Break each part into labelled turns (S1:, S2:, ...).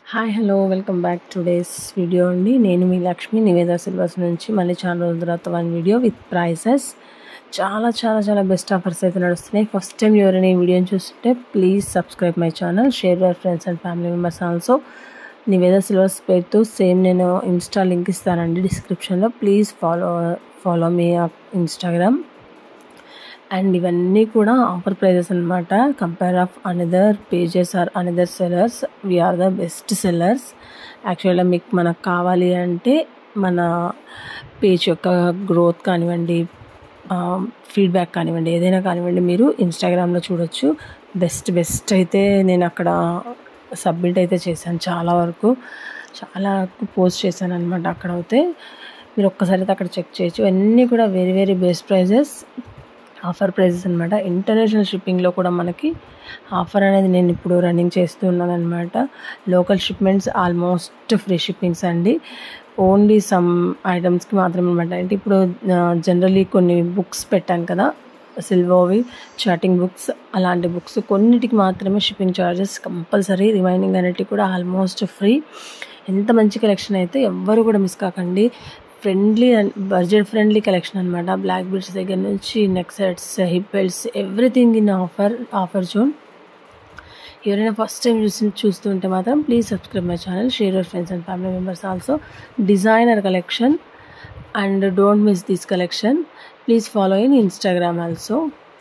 S1: hi hello welcome back today's video అండి నేను మీ Lakshmi Niveda silvers నుంచి మళ్ళీ చాలా రోజుల తర్వాత వన్ వీడియో విత్ ప్రైసెస్ చాలా చాలా చాలా బెస్ట్ ఆఫర్స్ అయితే నడుస్తున్నాయి ఫస్ట్ టైం ఎవరైనా ఈ వీడియోని చూస్తుంటే please subscribe my channel share your friends and family members also Niveda Silvers పేరుతో సేమ్ నేను ఇన్స్టా లింక్ ఇస్తానండి డిస్క్రిప్షన్లో ప్లీజ్ ఫాలో ఫాలో మీ ఇన్స్టాగ్రామ్ అండ్ ఇవన్నీ కూడా ఆఫర్ ప్రైజెస్ అనమాట compare of another pages or another sellers we are the best sellers యాక్చువల్గా మీకు మనకు కావాలి అంటే మన పేజ్ యొక్క గ్రోత్ కానివ్వండి ఫీడ్బ్యాక్ కానివ్వండి ఏదైనా కానివ్వండి మీరు ఇన్స్టాగ్రామ్లో చూడొచ్చు బెస్ట్ బెస్ట్ అయితే నేను అక్కడ సబ్మిట్ అయితే చేశాను చాలా వరకు చాలా వరకు పోస్ట్ చేశాను అనమాట అక్కడ అయితే మీరు ఒక్కసారి అయితే అక్కడ చెక్ చేయొచ్చు అన్నీ కూడా very very best prices offer prices అనమాట ఇంటర్నేషనల్ షిప్పింగ్లో కూడా మనకి ఆఫర్ అనేది నేను ఇప్పుడు రన్నింగ్ చేస్తూ ఉన్నాను అనమాట local shipments almost free shippings అండి ఓన్లీ సమ్ ఐటమ్స్కి మాత్రమే అనమాట అంటే ఇప్పుడు జనరలీ కొన్ని బుక్స్ పెట్టాను కదా సిల్వోవి చాటింగ్ బుక్స్ అలాంటి బుక్స్ కొన్నిటికి మాత్రమే షిప్పింగ్ ఛార్జెస్ కంపల్సరీ రిమైనింగ్ అనేటివి కూడా ఆల్మోస్ట్ ఫ్రీ ఎంత మంచి కలెక్షన్ అయితే ఎవ్వరు కూడా మిస్ కాకండి friendly and budget friendly collection అనమాట బ్లాక్ బీడ్స్ దగ్గర నుంచి neck sets hip belts everything in offer offer zone ఎవరైనా ఫస్ట్ టైం చూసి చూస్తుంటే మాత్రం please subscribe my channel share your friends and family members also designer collection and don't miss this collection please follow in Instagram also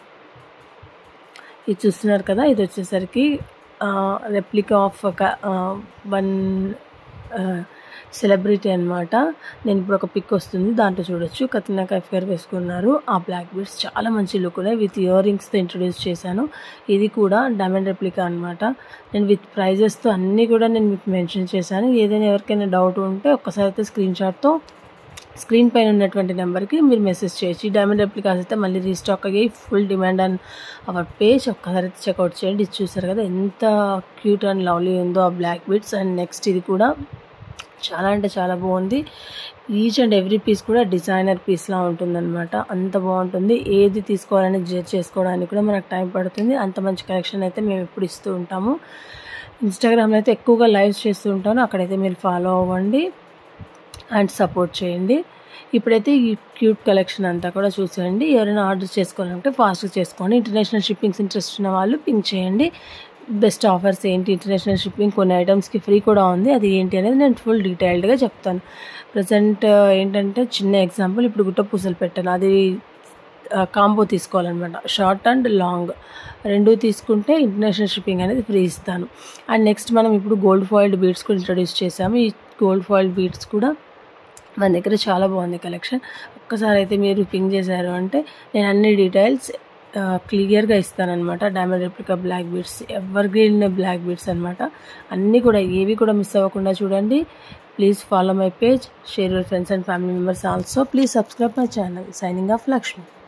S1: ఇది చూస్తున్నారు కదా ఇది వచ్చేసరికి replica of ఒక వన్ సెలబ్రిటీ అనమాట నేను ఇప్పుడు ఒక పిక్ వస్తుంది దాంట్లో చూడొచ్చు కత్రినా కైఫ్ గారు వేసుకున్నారు ఆ బ్లాక్ బీడ్స్ చాలా మంచి లుక్ ఉన్నాయి విత్ ఇయర్ రింగ్స్తో ఇంట్రొడ్యూస్ చేశాను ఇది కూడా డైమండ్ రెప్లికా అనమాట నేను విత్ ప్రైజెస్తో అన్నీ కూడా నేను మీకు మెన్షన్ చేశాను ఏదైనా ఎవరికైనా డౌట్ ఉంటే ఒక్కసారి అయితే స్క్రీన్ షాట్తో స్క్రీన్ పైన ఉన్నటువంటి నెంబర్కి మీరు మెసేజ్ చేయొచ్చు ఈ డైమండ్ రెప్లికాస్ అయితే మళ్ళీ రీస్టాక్ అయ్యాయి full demand and our page ఒక్కసారి అయితే చెక్అవుట్ చేయండి ఇది చూసారు కదా ఎంత క్యూట్ అండ్ లవ్లీ ఉందో ఆ బ్లాక్ బీడ్స్ అండ్ నెక్స్ట్ ఇది కూడా చాలా అంటే చాలా బాగుంది ఈచ్ అండ్ ఎవ్రీ పీస్ కూడా డిజైనర్ పీస్లా ఉంటుందన్నమాట అంత బాగుంటుంది ఏది తీసుకోవాలని జడ్జ్ చేసుకోవడానికి కూడా మనకు టైం పడుతుంది అంత మంచి కలెక్షన్ అయితే మేము ఎప్పుడు ఇస్తూ ఉంటాము ఇన్స్టాగ్రామ్లో అయితే ఎక్కువగా లైవ్స్ చేస్తూ ఉంటాను అక్కడైతే మీరు ఫాలో అవ్వండి అండ్ సపోర్ట్ చేయండి ఇప్పుడైతే ఈ క్యూట్ కలెక్షన్ అంతా కూడా చూసేయండి ఎవరైనా ఆర్డర్ చేసుకోవాలంటే ఫాస్ట్గా చేసుకోండి ఇంటర్నేషనల్ షిప్పింగ్స్ ఇంట్రెస్ట్ ఉన్న వాళ్ళు పింక్ చేయండి బెస్ట్ ఆఫర్స్ ఏంటి ఇంటర్నేషనల్ షిప్పింగ్ కొన్ని ఐటమ్స్కి ఫ్రీ కూడా ఉంది అది ఏంటి అనేది నేను ఫుల్ డీటెయిల్డ్గా చెప్తాను ప్రజెంట్ ఏంటంటే చిన్న ఎగ్జాంపుల్ ఇప్పుడు గుట్ట పూసలు పెట్టాను అది కాంబో తీసుకోవాలన్నమాట షార్ట్ అండ్ లాంగ్ రెండు తీసుకుంటే ఇంటర్నేషనల్ షిప్పింగ్ అనేది ఫ్రీ ఇస్తాను అండ్ నెక్స్ట్ మనం ఇప్పుడు గోల్డ్ ఫాయిల్డ్ బీడ్స్ కూడా ఇంట్రొడ్యూస్ చేసాము ఈ గోల్డ్ ఫాయిల్డ్ బీడ్స్ కూడా మన దగ్గర చాలా బాగుంది కలెక్షన్ ఒక్కసారి అయితే మీరు పింక్ చేశారు అంటే నేను అన్ని డీటెయిల్స్ క్లియర్గా ఇస్తానమాట diamond replica black beads evergreen black beads అనమాట అన్నీ కూడా ఏవి కూడా మిస్ అవ్వకుండా చూడండి please follow my page share your friends and family members also please subscribe my channel signing off Lakshmi